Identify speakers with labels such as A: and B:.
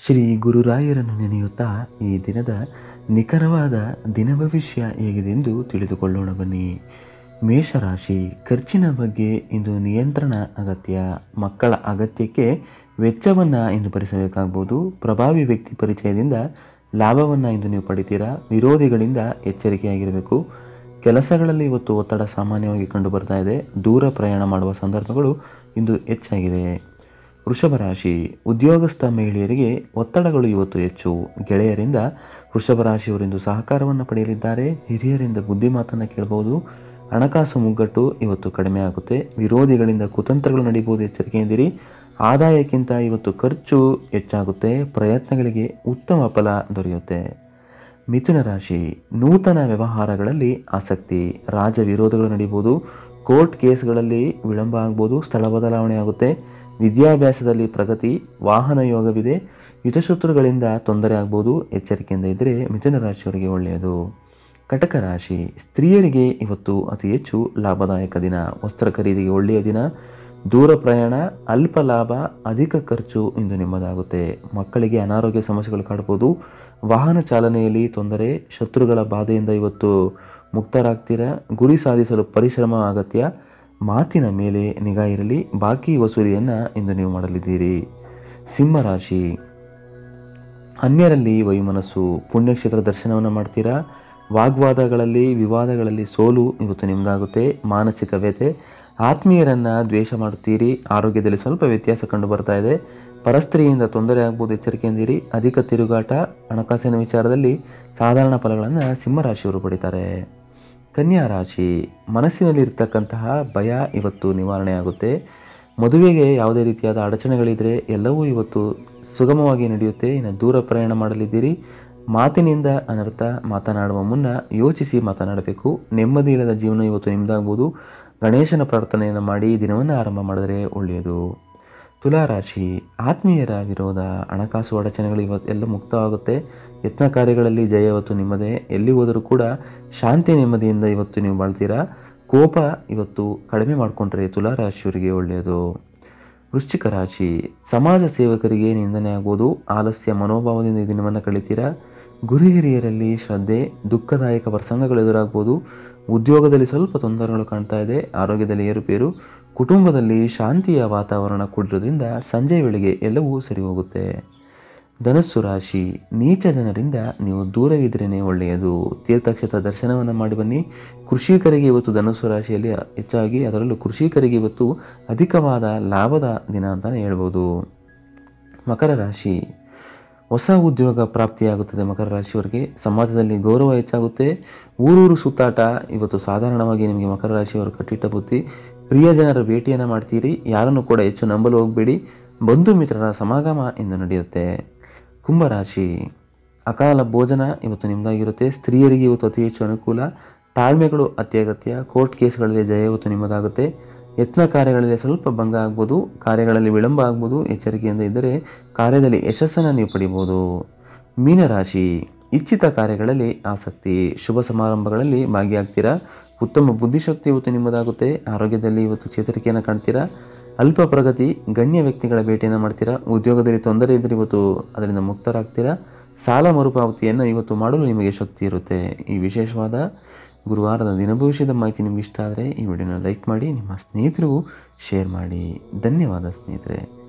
A: ಶ್ರೀ ಗುರುರಾಯರನ್ನು ನೆನೆಯುತ್ತಾ ಈ ದಿನದ ನಿಖರವಾದ ದಿನ ಭವಿಷ್ಯ ಹೇಗಿದೆ ಎಂದು ತಿಳಿದುಕೊಳ್ಳೋಣ ಬನ್ನಿ ಮೇಷರಾಶಿ ಖರ್ಚಿನ ಬಗ್ಗೆ ಇಂದು ನಿಯಂತ್ರಣ ಅಗತ್ಯ ಮಕ್ಕಳ ಅಗತ್ಯಕ್ಕೆ ವೆಚ್ಚವನ್ನು ಇಂದು ಭರಿಸಬೇಕಾಗ್ಬೋದು ಪ್ರಭಾವಿ ವ್ಯಕ್ತಿ ಪರಿಚಯದಿಂದ ಲಾಭವನ್ನು ಇಂದು ನೀವು ಪಡಿತೀರಾ ವಿರೋಧಿಗಳಿಂದ ಎಚ್ಚರಿಕೆಯಾಗಿರಬೇಕು ಕೆಲಸಗಳಲ್ಲಿ ಇವತ್ತು ಒತ್ತಡ ಸಾಮಾನ್ಯವಾಗಿ ಕಂಡು ಬರ್ತಾ ಇದೆ ದೂರ ಪ್ರಯಾಣ ಮಾಡುವ ಸಂದರ್ಭಗಳು ಇಂದು ಹೆಚ್ಚಾಗಿದೆ ವೃಷಭ ರಾಶಿ ಉದ್ಯೋಗಸ್ಥ ಮಹಿಳೆಯರಿಗೆ ಒತ್ತಡಗಳು ಇವತ್ತು ಹೆಚ್ಚು ಗೆಳೆಯರಿಂದ ವೃಷಭ ರಾಶಿಯವರಿಂದು ಸಹಕಾರವನ್ನು ಪಡೆಯಲಿದ್ದಾರೆ ಹಿರಿಯರಿಂದ ಬುದ್ಧಿ ಮಾತನ್ನು ಕೇಳಬಹುದು ಹಣಕಾಸು ಮುಗ್ಗಟ್ಟು ಇವತ್ತು ಕಡಿಮೆ ಆಗುತ್ತೆ ವಿರೋಧಿಗಳಿಂದ ಕುತಂತ್ರಗಳು ನಡೀಬಹುದು ಎಚ್ಚರಿಕೆಯಿಂದಿರಿ ಆದಾಯಕ್ಕಿಂತ ಇವತ್ತು ಖರ್ಚು ಹೆಚ್ಚಾಗುತ್ತೆ ಪ್ರಯತ್ನಗಳಿಗೆ ಉತ್ತಮ ಫಲ ದೊರೆಯುತ್ತೆ ಮಿಥುನ ರಾಶಿ ನೂತನ ವ್ಯವಹಾರಗಳಲ್ಲಿ ಆಸಕ್ತಿ ರಾಜ ವಿರೋಧಗಳು ನಡೀಬೋದು ಕೋರ್ಟ್ ಕೇಸ್ಗಳಲ್ಲಿ ವಿಳಂಬ ಆಗ್ಬೋದು ಸ್ಥಳ ಬದಲಾವಣೆ ಆಗುತ್ತೆ ವಿದ್ಯಾಭ್ಯಾಸದಲ್ಲಿ ಪ್ರಗತಿ ವಾಹನ ಯೋಗವಿದೆ ಹಿತಶತ್ರುಗಳಿಂದ ತೊಂದರೆ ಆಗ್ಬೋದು ಎಚ್ಚರಿಕೆಯಿಂದ ಇದ್ದರೆ ಮಿಥುನ ರಾಶಿಯವರಿಗೆ ಒಳ್ಳೆಯದು ಕಟಕ ರಾಶಿ ಸ್ತ್ರೀಯರಿಗೆ ಇವತ್ತು ಅತಿ ಹೆಚ್ಚು ಲಾಭದಾಯಕ ದಿನ ವಸ್ತ್ರ ಖರೀದಿಗೆ ಒಳ್ಳೆಯ ದಿನ ದೂರ ಪ್ರಯಾಣ ಅಲ್ಪ ಲಾಭ ಅಧಿಕ ಖರ್ಚು ಇಂದು ನಿಮ್ಮದಾಗುತ್ತೆ ಮಕ್ಕಳಿಗೆ ಅನಾರೋಗ್ಯ ಸಮಸ್ಯೆಗಳು ಕಾಡ್ಬೋದು ವಾಹನ ಚಾಲನೆಯಲ್ಲಿ ತೊಂದರೆ ಶತ್ರುಗಳ ಬಾಧೆಯಿಂದ ಇವತ್ತು ಮುಕ್ತರಾಗ್ತೀರಾ ಗುರಿ ಸಾಧಿಸಲು ಪರಿಶ್ರಮ ಅಗತ್ಯ ಮಾತಿನ ಮೇಲೆ ನಿಗಾ ಇರಲಿ ಬಾಕಿ ವಸೂಲಿಯನ್ನು ಇಂದು ನೀವು ಮಾಡಲಿದ್ದೀರಿ ಸಿಂಹರಾಶಿ ಅನ್ಯರಲ್ಲಿ ವೈಮನಸ್ಸು ಪುಣ್ಯಕ್ಷೇತ್ರ ದರ್ಶನವನ್ನು ಮಾಡ್ತೀರಾ ವಾಗ್ವಾದಗಳಲ್ಲಿ ವಿವಾದಗಳಲ್ಲಿ ಸೋಲು ಇವತ್ತು ನಿಮ್ಮದಾಗುತ್ತೆ ಮಾನಸಿಕ ವ್ಯಥೆ ಆತ್ಮೀಯರನ್ನು ದ್ವೇಷ ಮಾಡುತ್ತೀರಿ ಆರೋಗ್ಯದಲ್ಲಿ ಸ್ವಲ್ಪ ವ್ಯತ್ಯಾಸ ಕಂಡು ಬರ್ತಾ ಇದೆ ಪರಸ್ತ್ರೀಯಿಂದ ತೊಂದರೆ ಆಗ್ಬೋದು ಎಚ್ಚರಿಕೆಯಿಂದಿರಿ ಅಧಿಕ ತಿರುಗಾಟ ಹಣಕಾಸಿನ ವಿಚಾರದಲ್ಲಿ ಸಾಧಾರಣ ಫಲಗಳನ್ನು ಸಿಂಹರಾಶಿಯವರು ಪಡಿತಾರೆ ಕನ್ಯಾ ರಾಶಿ ಮನಸ್ಸಿನಲ್ಲಿ ಇರ್ತಕ್ಕಂತಹ ಭಯ ಇವತ್ತು ನಿವಾರಣೆ ಆಗುತ್ತೆ ಮದುವೆಗೆ ಯಾವುದೇ ರೀತಿಯಾದ ಅಡಚಣೆಗಳಿದ್ದರೆ ಎಲ್ಲವೂ ಇವತ್ತು ಸುಗಮವಾಗಿ ನಡೆಯುತ್ತೆ ಇನ್ನು ದೂರ ಪ್ರಯಾಣ ಮಾಡಲಿದ್ದೀರಿ ಮಾತಿನಿಂದ ಅನರ್ಥ ಮಾತನಾಡುವ ಮುನ್ನ ಯೋಚಿಸಿ ಮಾತನಾಡಬೇಕು ನೆಮ್ಮದಿ ಇಲ್ಲದ ಜೀವನ ಇವತ್ತು ನಿಮ್ಮದಾಗ್ಬೋದು ಗಣೇಶನ ಪ್ರಾರ್ಥನೆಯನ್ನು ಮಾಡಿ ದಿನವನ್ನು ಆರಂಭ ಮಾಡಿದರೆ ಒಳ್ಳೆಯದು ತುಲಾರಾಶಿ ಆತ್ಮೀಯರ ವಿರೋಧ ಹಣಕಾಸು ಅಡಚಣೆಗಳು ಇವತ್ತು ಎಲ್ಲ ಮುಕ್ತವಾಗುತ್ತೆ ಯತ್ನ ಕಾರ್ಯಗಳಲ್ಲಿ ಜಯ ಇವತ್ತು ನಿಮ್ಮದೇ ಎಲ್ಲಿ ಹೋದರೂ ಕೂಡ ಶಾಂತಿ ನೆಮ್ಮದಿಯಿಂದ ಇವತ್ತು ನೀವು ಬಾಳ್ತೀರಾ ಕೋಪ ಇವತ್ತು ಕಡಿಮೆ ಮಾಡಿಕೊಂಡ್ರೆ ತುಲಾರಾಶಿಯವರಿಗೆ ಒಳ್ಳೆಯದು ವೃಶ್ಚಿಕ ರಾಶಿ ಸಮಾಜ ಸೇವಕರಿಗೆ ನಿಂದನೆ ಆಗುವುದು ಆಲಸ್ಯ ಮನೋಭಾವದಿಂದ ಈ ದಿನವನ್ನು ಕಳಿತೀರಾ ಗುರು ಹಿರಿಯರಲ್ಲಿ ಶ್ರದ್ಧೆ ದುಃಖದಾಯಕ ಪ್ರಸಂಗಗಳು ಎದುರಾಗ್ಬೋದು ಉದ್ಯೋಗದಲ್ಲಿ ಸ್ವಲ್ಪ ತೊಂದರೆಗಳು ಕಾಣ್ತಾ ಇದೆ ಆರೋಗ್ಯದಲ್ಲಿ ಏರುಪೇರು ಕುಟುಂಬದಲ್ಲಿ ಶಾಂತಿಯ ವಾತಾವರಣ ಕೂಡಿರೋದ್ರಿಂದ ಸಂಜೆ ವೇಳೆಗೆ ಎಲ್ಲವೂ ಸರಿ ಹೋಗುತ್ತೆ ಧನಸ್ಸು ರಾಶಿ ನೀಚ ಜನರಿಂದ ನೀವು ದೂರವಿದ್ರೇ ಒಳ್ಳೆಯದು ತೀರ್ಥಕ್ಷೇತ್ರ ದರ್ಶನವನ್ನು ಮಾಡಿ ಬನ್ನಿ ಕೃಷಿಕರಿಗೆ ಇವತ್ತು ಧನಸ್ಸು ರಾಶಿಯಲ್ಲಿ ಹೆಚ್ಚಾಗಿ ಅದರಲ್ಲೂ ಕೃಷಿಕರಿಗೆ ಇವತ್ತು ಅಧಿಕವಾದ ಲಾಭದ ದಿನ ಅಂತಲೇ ಹೇಳ್ಬೋದು ಮಕರ ರಾಶಿ ಹೊಸ ಉದ್ಯೋಗ ಪ್ರಾಪ್ತಿಯಾಗುತ್ತದೆ ಮಕರ ರಾಶಿಯವರಿಗೆ ಸಮಾಜದಲ್ಲಿ ಗೌರವ ಹೆಚ್ಚಾಗುತ್ತೆ ಊರೂರು ಸುತ್ತಾಟ ಇವತ್ತು ಸಾಧಾರಣವಾಗಿ ನಿಮಗೆ ಮಕರ ರಾಶಿಯವರು ಕಟ್ಟಿಟ್ಟ ಬುದ್ಧಿ ಪ್ರಿಯ ಜನರ ಭೇಟಿಯನ್ನು ಮಾಡ್ತೀರಿ ಯಾರನ್ನು ಕೂಡ ಹೆಚ್ಚು ನಂಬಲು ಹೋಗಬೇಡಿ ಬಂಧು ಮಿತ್ರರ ಸಮಾಗಮ ಇಂದು ನಡೆಯುತ್ತೆ ಕುಂಭರಾಶಿ ಅಕಾಲ ಭೋಜನ ಇವತ್ತು ನಿಮ್ಮದಾಗಿರುತ್ತೆ ಸ್ತ್ರೀಯರಿಗೆ ಇವತ್ತು ಅತಿ ಹೆಚ್ಚು ಅನುಕೂಲ ತಾಳ್ಮೆಗಳು ಅತ್ಯಗತ್ಯ ಕೋರ್ಟ್ ಕೇಸ್ಗಳಲ್ಲಿ ಜಯ ಇವತ್ತು ನಿಮ್ಮದಾಗುತ್ತೆ ಯತ್ನ ಕಾರ್ಯಗಳಲ್ಲಿ ಸ್ವಲ್ಪ ಭಂಗ ಆಗ್ಬೋದು ಕಾರ್ಯಗಳಲ್ಲಿ ವಿಳಂಬ ಆಗ್ಬೋದು ಎಚ್ಚರಿಕೆಯಿಂದ ಇದ್ದರೆ ಕಾರ್ಯದಲ್ಲಿ ಯಶಸ್ಸನ್ನು ನೀವು ಪಡಿಬೋದು ಮೀನರಾಶಿ ಇಚ್ಛಿತ ಕಾರ್ಯಗಳಲ್ಲಿ ಆಸಕ್ತಿ ಶುಭ ಸಮಾರಂಭಗಳಲ್ಲಿ ಭಾಗಿಯಾಗ್ತೀರಾ ಉತ್ತಮ ಬುದ್ಧಿಶಕ್ತಿ ಇವತ್ತು ನಿಮ್ಮದಾಗುತ್ತೆ ಆರೋಗ್ಯದಲ್ಲಿ ಇವತ್ತು ಚೇತರಿಕೆಯನ್ನು ಕಾಣ್ತೀರಾ ಅಲ್ಪ ಪ್ರಗತಿ ಗಣ್ಯ ವ್ಯಕ್ತಿಗಳ ಭೇಟಿಯನ್ನು ಮಾಡ್ತೀರಾ ಉದ್ಯೋಗದಲ್ಲಿ ತೊಂದರೆ ಇದ್ದರೆ ಇವತ್ತು ಅದರಿಂದ ಮುಕ್ತರಾಗ್ತೀರಾ ಸಾಲ ಮರುಪಾವತಿಯನ್ನು ಇವತ್ತು ಮಾಡಲು ನಿಮಗೆ ಶಕ್ತಿ ಇರುತ್ತೆ ಈ ವಿಶೇಷವಾದ ಗುರುವಾರದ ದಿನ ಭವಿಷ್ಯದ ಮಾಹಿತಿ ನಿಮ್ಗೆ ಇಷ್ಟ ಆದರೆ ಈ ವಿಡಿಯೋನ ಲೈಕ್ ಮಾಡಿ ನಿಮ್ಮ ಸ್ನೇಹಿತರಿಗೂ ಶೇರ್ ಮಾಡಿ ಧನ್ಯವಾದ ಸ್ನೇಹಿತರೆ